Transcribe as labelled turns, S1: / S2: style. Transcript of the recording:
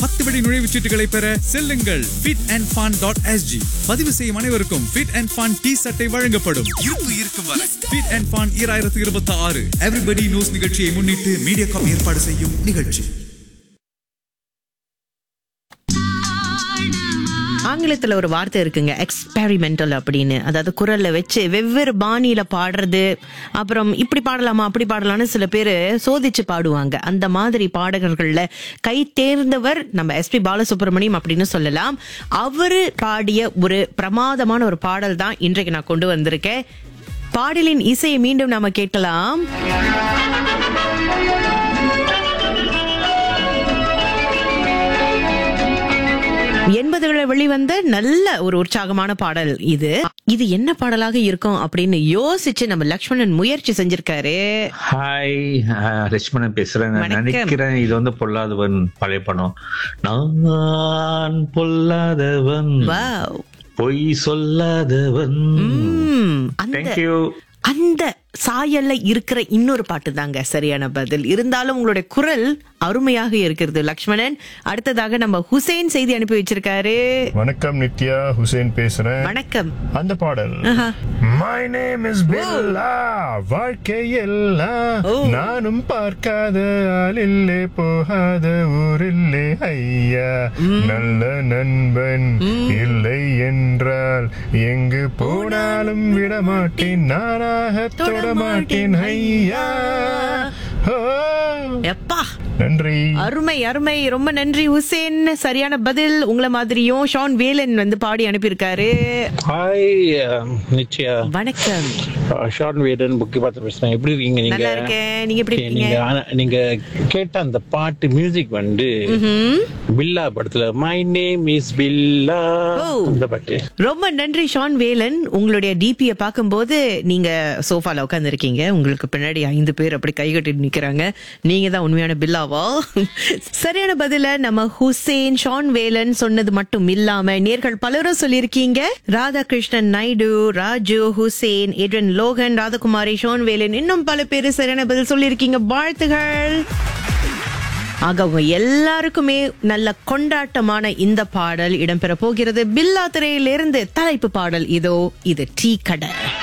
S1: பத்து வெடி நுழைவுச் சீட்டுகளை பெற செல்லுங்கள் fit and fun dot SG பதிவு செய்யும் அனைவருக்கும் ஃபிட் அண்ட் ஃபன் டி சட்டை வழங்கப்படும் இருப்பு இருக்கும் வரை ஃபிட் அண்ட் ஃபன் ஈராயிரத்து இருபத்தி ஆறு எவ்ரிபடி நியூஸ் நிகழ்ச்சியை முன்னிட்டு மீடியாகாம் ஏற்பாடு செய்யும் நிகழ்ச்சி
S2: ஆங்கிலத்துல ஒரு வார்த்தை இருக்குங்க எக்ஸ்பெரிமெண்டல் அப்படின்னு அதாவது குரல்ல வச்சு வெவ்வேறு பாணியில பாடுறது அப்புறம் இப்படி பாடலாமா அப்படி பாடலாம்னு சில பேர் சோதிச்சு பாடுவாங்க அந்த மாதிரி பாடகர்கள்ல கை தேர்ந்தவர் நம்ம எஸ்பி பாலசுப்ரமணியம் அப்படின்னு சொல்லலாம் அவரு பாடிய ஒரு பிரமாதமான ஒரு பாடல் தான் இன்றைக்கு நான் கொண்டு வந்திருக்கேன் பாடலின் இசையை மீண்டும் நாம கேட்கலாம் எண்பதுகளில் வெளிவந்த நல்ல ஒரு உற்சாகமான பாடல் இது இது என்ன பாடலாக இருக்கும் அப்படின்னு யோசிச்சு நம்ம லக்ஷ்மணன் முயற்சி செஞ்சிருக்காரு
S3: ஹாய் அஹ், லட்சுமணன் பேசுறேன் நான்
S2: வணக்கம்.
S3: நினைக்கிறேன் இது வந்து பொல்லாதவன் பழைய படம் நான் பொல்லாதவன்
S2: Wow.
S3: பொய் சொல்லாதவன்
S2: ம், அந்த
S3: தேங்க்யூ
S2: அந்த சாயல்ல இருக்கிற இன்னொரு பாட்டு தாங்க சரியான பதில் இருந்தாலும் உங்களுடைய குரல் அருமையாக இருக்கிறது லக்ஷ்மணன் அடுத்ததாக நம்ம ஹுசேன் செய்தி அனுப்பி வச்சிருக்காரு
S4: வணக்கம் நித்யா ஹுசேன் பேசுறேன்
S2: வணக்கம்
S4: அந்த பாடல்
S2: ஆஹா.
S4: மை நேம் இஸ் பில்லா வாழ்க்கையெல்லாம்
S2: ஓ.
S4: நானும் பார்க்காத ஆளில்லே போகாத ஊரில்லே ஐயா நல்ல நண்பன் இல்லை என்றால் எங்கு போனாலும் விடமாட்டேன் நானாக தொடமாட்டேன் ஐயா ஓ.
S2: எப்பா
S4: நன்றி
S2: அருமை அருமை ரொம்ப நன்றி ஹுசேன் சரியான பதில் உங்களை மாதிரியும் ஷான் வேலன் வந்து பாடி அனுப்பியிருக்காரு
S5: ஹாய் நிச்சயா
S2: வணக்கம்
S5: ஷார்ட் வேடன் புக்கி பார்த்து பேசுறேன் எப்படி இருக்கீங்க நீங்க
S2: நல்லா இருக்கேன் நீங்க எப்படி
S5: Okay,
S2: இருக்கீங்க
S5: நீங்க ஆனா- நீங்க கேட்ட அந்த பாட்டு மியூசிக் வந்து
S2: ம்ஹும்.
S5: பில்லா படத்துல மை நேம் இஸ் பில்லா
S2: ஓ.
S5: அந்த பாட்டு
S2: ரொம்ப நன்றி ஷான் வேலன் உங்களுடைய டிபிய பார்க்கும்போது நீங்க சோஃபால உட்கார்ந்து இருக்கீங்க உங்களுக்கு பின்னாடி ஐந்து பேர் அப்படி கை கட்டிட்டு நிக்கிறாங்க நீங்க தான் உண்மையான பில்லாவா சரியான பதில நம்ம ஹுசேன் ஷான் வேலன் சொன்னது மட்டும் இல்லாம நேர்கள் பலரும் சொல்லியிருக்கீங்க ராதாகிருஷ்ணன் நாயுடு ராஜு ஹுசேன் எட்வன் லோகன் ராதகுமாரி ஷான் வேலன் இன்னும் பல பேர் சரியான பதில் சொல்லியிருக்கீங்க வாழ்த்துகள் ஆக அவங்க எல்லாருக்குமே நல்ல கொண்டாட்டமான இந்த பாடல் இடம்பெற போகிறது பில்லா திரையிலிருந்து தலைப்பு பாடல் இதோ இது டீ கடை